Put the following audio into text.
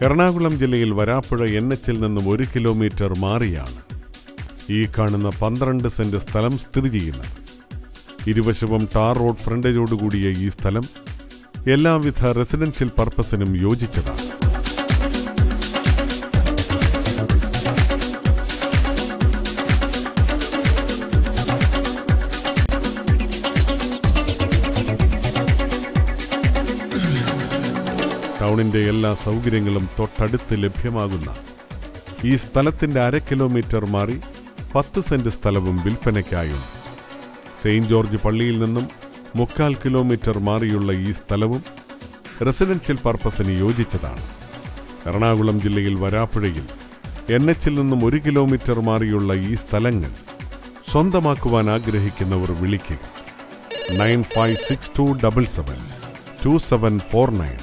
എറണാകുളം ജില്ലയിൽ വരാപ്പുഴ എൻ എച്ചിൽ നിന്നും ഒരു കിലോമീറ്റർ മാറിയാണ് ഈ കാണുന്ന പന്ത്രണ്ട് സെന്റ് സ്ഥലം സ്ഥിതി ചെയ്യുന്നത് ഇരുവശവും ടാർ റോഡ് ഫ്രണ്ടേജോടുകൂടിയ ഈ സ്ഥലം എല്ലാവിധ റെസിഡൻഷ്യൽ പർപ്പസിനും യോജിച്ചതാണ് ടൗണിന്റെ എല്ലാ സൗകര്യങ്ങളും തൊട്ടടുത്ത് ലഭ്യമാകുന്ന ഈ സ്ഥലത്തിന്റെ അര കിലോമീറ്റർ മാറി പത്ത് സെന്റ് സ്ഥലവും വിൽപ്പനയ്ക്കായുണ്ട് സെയിന്റ് ജോർജ് പള്ളിയിൽ നിന്നും മുക്കാൽ കിലോമീറ്റർ മാറിയുള്ള ഈ സ്ഥലവും റെസിഡൻഷ്യൽ പർപ്പസിന് യോജിച്ചതാണ് എറണാകുളം ജില്ലയിൽ വരാപ്പുഴയിൽ എൻ എച്ചിൽ നിന്നും ഒരു കിലോമീറ്റർ മാറിയുള്ള ഈ സ്ഥലങ്ങൾ സ്വന്തമാക്കുവാൻ ആഗ്രഹിക്കുന്നവർ വിളിക്കുക nine five six two double seven two seven four nine